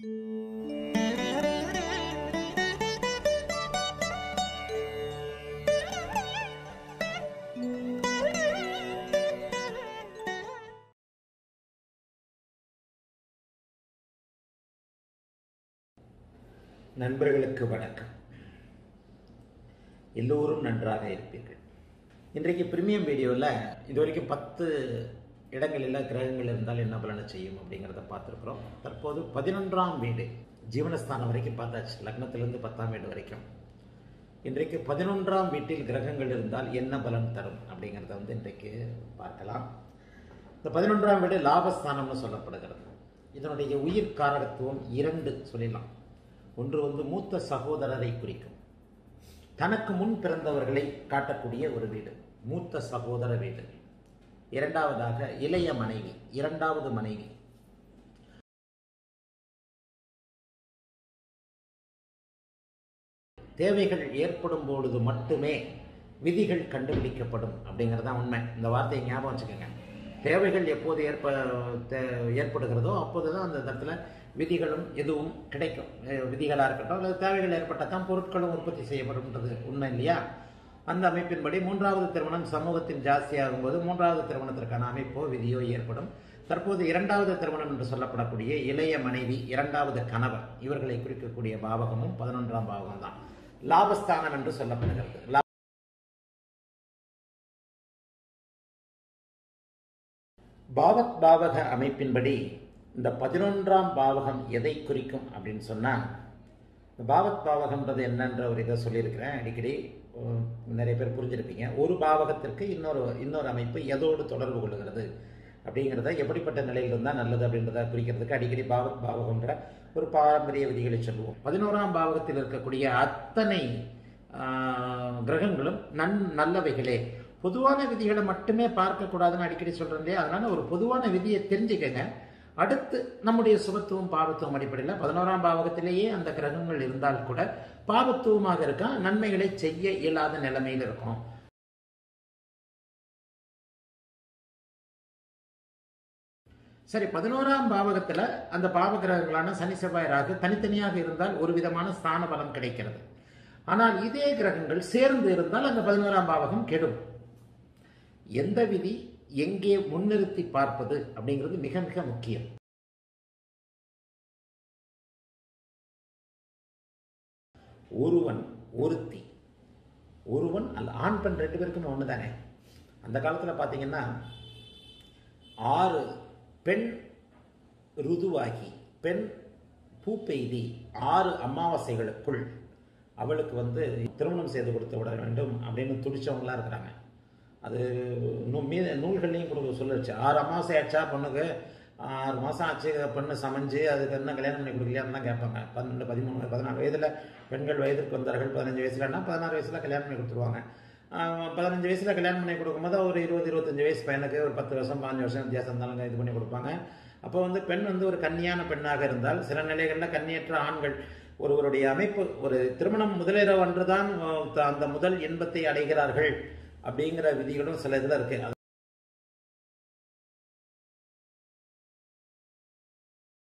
நண்பர்களுக்கு வணக்கம் எல்லோரும் நன்றாக இருப்பீர்கள் இன்றைக்கு பிரீமியம் வீடியோவில் இது வரைக்கும் பத்து இடங்களில் கிரகங்கள் இருந்தால் என்ன பலனை செய்யும் அப்படிங்கிறத பார்த்துருக்குறோம் தற்போது பதினொன்றாம் வீடு ஜீவனஸ்தானம் வரைக்கும் பார்த்தாச்சு லக்னத்திலிருந்து பத்தாம் வீடு வரைக்கும் இன்றைக்கு பதினொன்றாம் வீட்டில் கிரகங்கள் இருந்தால் என்ன பலன் தரும் அப்படிங்கிறத வந்து இன்றைக்கு பார்க்கலாம் இந்த பதினொன்றாம் வீடு லாபஸ்தானம்னு சொல்லப்படுகிறது இதனுடைய உயிர் காரகத்துவம் இரண்டு சொல்லிடலாம் ஒன்று வந்து மூத்த சகோதரரை குறிக்கும் தனக்கு முன் பிறந்தவர்களை காட்டக்கூடிய ஒரு வீடு மூத்த சகோதர வீடு இரண்டாவதாக இளைய மனைவி இரண்டாவது மனைவி தேவைகள் ஏற்படும் பொழுது மட்டுமே விதிகள் கண்டுபிடிக்கப்படும் அப்படிங்கிறது தான் உண்மை இந்த வார்த்தையை ஞாபகம் வச்சுக்கோங்க தேவைகள் எப்போது ஏற்ப தே- ஏற்படுகிறதோ அப்போது தான் அந்த இடத்துல விதிகளும் எதுவும் கிடைக்கும் அஹ் விதிகளாக இருக்கட்டும் அல்லது தேவைகள் ஏற்பட்டால் தான் பொருட்களும் உற்பத்தி செய்யப்படும்ன்றது உண்மை இல்லையா அந்த அமைப்பின்படி மூன்றாவது திருமணம் சமூகத்தில் ஜாஸ்தியாகும் போது மூன்றாவது திருமணத்திற்கான அமைப்போ விதியோ ஏற்படும் தற்போது இரண்டாவது திருமணம் என்று சொல்லப்படக்கூடிய இளைய மனைவி இரண்டாவது கணவர் இவர்களை குறிக்கக்கூடிய பாவகமும் பதினொன்றாம் பாவகம் தான் லாபஸ்தானம் என்று சொல்லப்படுகிறது லா- பாவத் பாவக அமைப்பின்படி இந்த பதினொன்றாம் பாவகம் எதை குறிக்கும் அப்படின்னு சொன்னால் இந்த பாவத் பாவகம்ன்றது என்னன்ற ஒரு இதை சொல்லியிருக்கிறேன் அடிக்கடி உம், நிறைய பேர் புரிஞ்சிருப்பீங்க ஒரு பாவகத்திற்கு இன்னொரு இன்னொரு அமைப்பு எதோடு தொடர்பு கொள்ளுகிறது அப்படிங்கிறத எப்படிப்பட்ட நிலையில் இருந்தால் நல்லது அப்படின்றத குறிக்கிறதுக்கு அடிக்கடி பாவத் பாவகம்ன்ற ஒரு பாரம்பரிய விதிகளை சொல்லுவோம் பதினோராம் பாவகத்தில் இருக்கக்கூடிய அத்தனை ஆஹ், கிரகங்களும் நன் நல்லவைகளே பொதுவான விதிகளை மட்டுமே பார்க்கக்கூடாதுன்னு அடிக்கடி சொல்றேன் இல்லையா அதனால ஒரு பொதுவான விதியை தெரிஞ்சுக்கங்க அடுத்து நம்முடைய சுபத்துவம் பாவத்துவம் அடிப்படையில் பதினோராம் பாவகத்திலேயே அந்த கிரகங்கள் இருந்தால் கூட பாவத்துவமாக இருக்கா நன்மைகளை செய்ய இயலாத நிலைமையில் இருக்கும் சரி பதினோராம் பாவகத்துல அந்த பாவ கிரகங்களான சனி செவ்வாய் ராகு தனித்தனியாக இருந்தால் ஒரு விதமான ஸ்தான பலம் கிடைக்கிறது ஆனால் இதே கிரகங்கள் சேர்ந்து இருந்தால் அந்த பதினோராம் பாவகம் கெடும் எந்த விதி எங்கே முன்னிறுத்தி பார்ப்பது அப்படிங்கிறது மிக மிக முக்கியம் ஒருவன் ஒருத்தி ஒருவன் அல்ல ஆண் பெண் ரெண்டு பேருக்குமே ஒன்று தானே அந்த காலத்தில் பார்த்தீங்கன்னா ஆறு பெண் ருதுவாகி பெண் பூப்பெய்தி ஆறு அமாவாசைகளுக்குள் அவளுக்கு வந்து திருமணம் செய்து கொடுத்து விட வேண்டும் அப்படின்னு துடிச்சவங்களாம் இருக்கிறாங்க அது நூ- மீத நூல்கள்லையும் கொடுக்க சொல்லிருச்சு ஆறு அமாவாசை ஆச்சா பொண்ணுக்கு ஆறு மாதம் ஆச்சு பொண்ணு சமைஞ்சு அதுக்கு என்ன கல்யாணம் பண்ணி கொடுக்கலையான்னு தான் கேட்பாங்க பன்னெண்டு பதிமூணு பதினாறு வயதில் பெண்கள் வயதிற்கு வந்தார்கள் பதினஞ்சு வயசுலன்னா பதினாறு வயசில் கல்யாணம் பண்ணி கொடுத்துருவாங்க ஆஹ் பதினஞ்சு வயசில் கல்யாணம் பண்ணி கொடுக்கும்போது ஒரு இருபது இருபத்தஞ்சு வயசு பையனுக்கு ஒரு பத்து வருஷம் பாஞ்சு வருஷம் வித்தியாசம் இருந்தாலும் இது பண்ணி கொடுப்பாங்க அப்போ வந்து பெண் வந்து ஒரு கன்னியான பெண்ணாக இருந்தால் சில நிலைகளில் கன்னியற்ற ஆண்கள் ஒருவருடைய அமைப்பு ஒரு திருமணம் முதலிரவு அன்றுதான் அஹ், அந்த முதல் இன்பத்தை அடைகிறார்கள் அப்படிங்கிற விதிகளும் சில இதில் இருக்கு